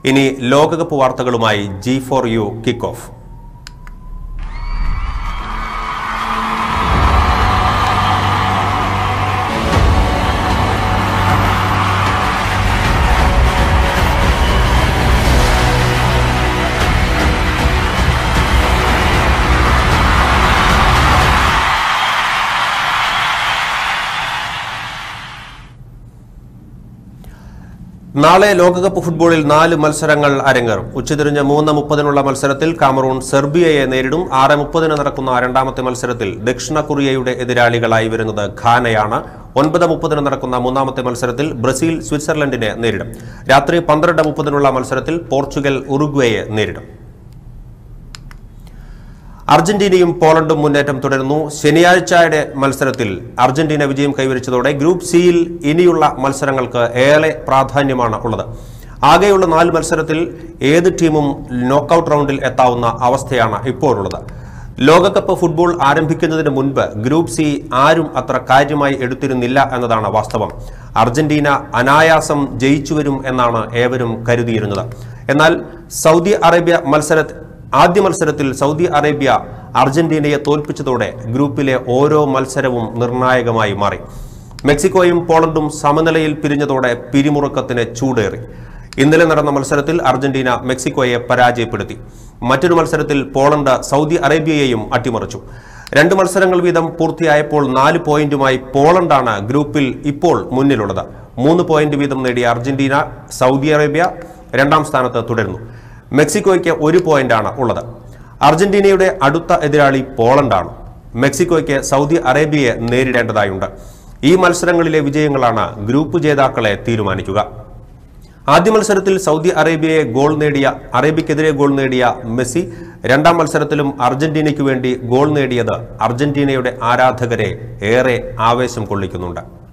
ഇനി ലോകകപ്പ് വാർത്തകളുമായി G four U kick off നാളെ ലോകകപ്പ് ഫുട്ബോളിൽ നാല് മത്സരങ്ങൾ അരങ്ങേറും ഉച്ചതിരിഞ്ഞ് മൂന്ന് മുപ്പതിനുള്ള മത്സരത്തിൽ കാമറൂൺ സെർബിയയെ നേരിടും ആറ് മുപ്പതിന് നടക്കുന്ന രണ്ടാമത്തെ മത്സരത്തിൽ ദക്ഷിണ കൊറിയയുടെ എതിരാളികളായി വരുന്നത് ഖാനയാണ് ഒൻപത് മുപ്പതിന് നടക്കുന്ന മൂന്നാമത്തെ മത്സരത്തിൽ ബ്രസീൽ സ്വിറ്റ്സർലൻഡിനെ നേരിടും രാത്രി പന്ത്രണ്ട് മുപ്പതിനുള്ള മത്സരത്തിൽ പോർച്ചുഗൽ ഉറുഗ്വേയെ നേരിടും അർജന്റീനയും പോളണ്ടും മുന്നേറ്റം തുടരുന്നു ശനിയാഴ്ചയുടെ മത്സരത്തിൽ അർജന്റീന വിജയം കൈവരിച്ചതോടെ ഗ്രൂപ്പ് സിയിൽ ഇനിയുള്ള മത്സരങ്ങൾക്ക് ഏറെ പ്രാധാന്യമാണ് ഉള്ളത് ആകെയുള്ള നാല് മത്സരത്തിൽ ഏത് ടീമും നോക്കൌട്ട് റൗണ്ടിൽ എത്താവുന്ന അവസ്ഥയാണ് ഇപ്പോഴുള്ളത് ലോകകപ്പ് ഫുട്ബോൾ ആരംഭിക്കുന്നതിന് മുൻപ് ഗ്രൂപ്പ് സി ആരും അത്ര കാര്യമായി എടുത്തിരുന്നില്ല എന്നതാണ് വാസ്തവം അർജന്റീന അനായാസം ജയിച്ചു വരും എന്നാണ് ഏവരും കരുതിയിരുന്നത് എന്നാൽ സൗദി അറേബ്യ മത്സര ആദ്യ മത്സരത്തിൽ സൗദി അറേബ്യ അർജന്റീനയെ തോൽപ്പിച്ചതോടെ ഗ്രൂപ്പിലെ ഓരോ മത്സരവും നിർണായകമായി മാറി മെക്സിക്കോയും പോളണ്ടും സമനിലയിൽ പിരിഞ്ഞതോടെ പിരിമുറുക്കത്തിന് ചൂടേറി ഇന്നലെ നടന്ന മത്സരത്തിൽ അർജന്റീന മെക്സിക്കോയെ പരാജയപ്പെടുത്തി മറ്റൊരു മത്സരത്തിൽ പോളണ്ട് സൗദി അറേബ്യയെയും അട്ടിമറിച്ചു രണ്ട് മത്സരങ്ങൾ വീതം പൂർത്തിയായപ്പോൾ നാല് പോയിന്റുമായി പോളണ്ടാണ് ഗ്രൂപ്പിൽ ഇപ്പോൾ മുന്നിലുള്ളത് മൂന്ന് പോയിന്റ് വീതം നേടിയ അർജന്റീന സൗദി അറേബ്യ രണ്ടാം സ്ഥാനത്ത് തുടരുന്നു മെക്സിക്കോയ്ക്ക് ഒരു പോയിന്റാണ് ഉള്ളത് അർജന്റീനയുടെ അടുത്ത എതിരാളി പോളണ്ടാണ് മെക്സിക്കോയ്ക്ക് സൗദി അറേബ്യയെ നേരിടേണ്ടതായുണ്ട് ഈ മത്സരങ്ങളിലെ വിജയങ്ങളാണ് ഗ്രൂപ്പ് ജേതാക്കളെ തീരുമാനിക്കുക ആദ്യ മത്സരത്തിൽ സൗദി അറേബ്യയെ ഗോൾ നേടിയ അറേബ്യക്കെതിരെ ഗോൾ നേടിയ മെസ്സി രണ്ടാം മത്സരത്തിലും അർജന്റീനയ്ക്കു വേണ്ടി ഗോൾ നേടിയത് അർജന്റീനയുടെ ആരാധകരെ ഏറെ ആവേശം കൊള്ളിക്കുന്നുണ്ട്